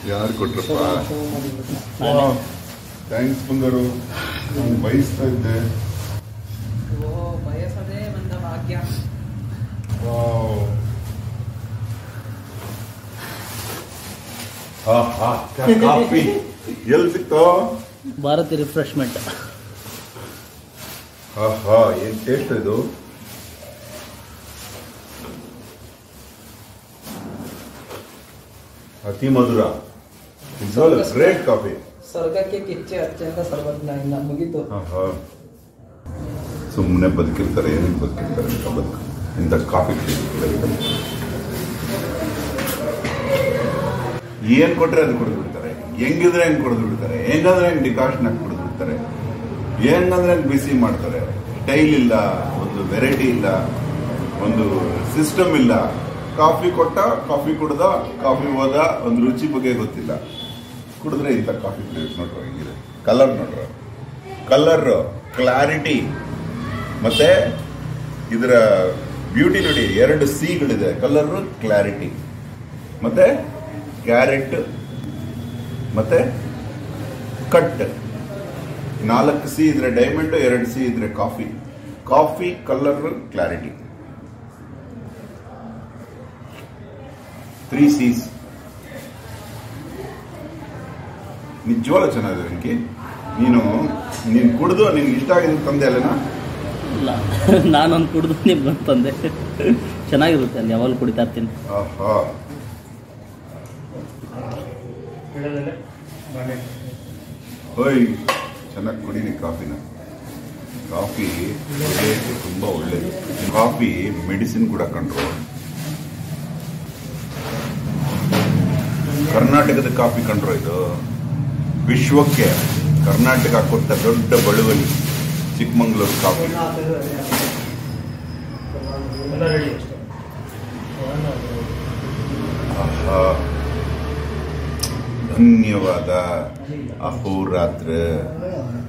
ಯಾರು ಕೊಟ್ರಪ್ಪ ಥ್ಯಾಂಕ್ಸ್ ಬಂದರು ನಾನು ಬಯಸ್ತಾ ಇದ್ದೆ ಓ ಬಯಸದೇ ಬಂದ ಭಾಗ್ಯ ವಾವ್ ಹಾ ಹಾ ಕಾಫಿ ಎಲ್ಲಿ ಸಿಕ್ತೋ ಭಾರತಿ ರಿಫ್ರೆಶ್ಮೆಂಟ್ ಹಾ ಹಾ ಏನ್ ಟೇಸ್ಟ್ ಇದು ಅತಿ ಮಧುರ ಗ್ರೇಟ್ ಕಾಫಿ ಸ್ವರ್ಗಕ್ಕೆ ಕಿಚ್ಚೆ ಅತ್ಯಂತ ಸರ್ವಜ್ಞ ಮುಗೀತು ಸುಮ್ಮನೆ ಬದುಕಿರ್ತಾರೆ ಏನಕ್ಕೆ ಬದುಕಿರ್ತಾರೆ ಅಂತ ಬದುಕು ಇಂಥ ಕಾಫಿ ಏನ್ ಕೊಟ್ರೆ ಅದು ಕುಡಿದು ಬಿಡ್ತಾರೆ ಹೆಂಗಿದ್ರೆ ಹೆಂಗ್ ಕುಡಿದು ಬಿಡ್ತಾರೆ ಹೆಂಗಂದ್ರೆ ಹೆಂಗ್ ಡಿಕಾಷನ್ ಹಾಕಿ ಕುಡಿದು ಬಿಡ್ತಾರೆ ಹೆಂಗಂದ್ರೆ ಹೆಂಗ್ ಬಿಸಿ ಮಾಡ್ತಾರೆ ಸ್ಟೈಲ್ ಇಲ್ಲ ಒಂದು ವೆರೈಟಿ ಇಲ್ಲ ಒಂದು ಸಿಸ್ಟಮ್ ಇಲ್ಲ ಕಾಫಿ ಕೊಟ್ಟ ಕಾಫಿ ಕುಡ್ದ ಕಾಫಿ ಹೋದ ಒಂದು ರುಚಿ ಬಗ್ಗೆ ಗೊತ್ತಿಲ್ಲ ಕುಡಿದ್ರೆ ಇಂಥ ಕಾಫಿ ಕುಡಿಯೋದು ನೋಡ್ರಿ ಹೆಂಗಿದೆ ಕಲರ್ ನೋಡ್ರ ಕಲರ್ ಕ್ಲಾರಿಟಿ ಮತ್ತೆ ಇದರ ಬ್ಯೂಟಿ ನೋಡಿ ಎರಡು ಸಿಗಳಿದೆ ಕಲರ್ ಕ್ಲಾರಿಟಿ ಮತ್ತೆ ಕ್ಯಾರೆಟ್ ಮತ್ತೆ ಕಟ್ ನಾಲ್ಕು ಸಿ ಇದ್ರೆ ಡೈಮಂಡ್ ಎರಡು ಸಿ ಇದ್ರೆ coffee coffee colour clarity three Cs ನಿಜವಾಗ್ಲೂ ಚೆನ್ನಾಗಿದೆ ವೆಂಕಿ ನೀನು ನೀನು ಕುಡಿದು ನಿನ್ಗೆ ಇಷ್ಟ ಆಗಿದೆ ತಂದೆ ಅಲ್ಲನಾ ಇಲ್ಲ ನಾನೊಂದು ಕುಡಿದು ನಿಮ್ಗೆ ತಂದೆ ಚೆನ್ನಾಗಿರುತ್ತೆ ಅಲ್ಲಿ ಯಾವಾಗಲೂ ಕುಡಿತಾ ಇರ್ತೀನಿ ಆಹಾ ಓಯ್ ಚೆನ್ನಾಗಿ ಕುಡೀರಿ ಕಾಫಿನ ಕಾಫಿ ದೇಹಕ್ಕೆ ತುಂಬಾ ಒಳ್ಳೇದು ಕಾಫಿ ಮೆಡಿಸಿನ್ ಕೂಡ ಕಂಟ್ರೋಲ್ ಕರ್ನಾಟಕದ ಕಾಫಿ ಕಂಡ್ರೋ ಇದು ವಿಶ್ವಕ್ಕೆ ಕರ್ನಾಟಕ ಕೊಟ್ಟ ದೊಡ್ಡ ಬಳುವಳಿ ಚಿಕ್ಕಮಂಗ್ಳೂರು ಕಾಫಿ ಆಹಾ. ಧನ್ಯವಾದ ಅಹೋರಾತ್ರ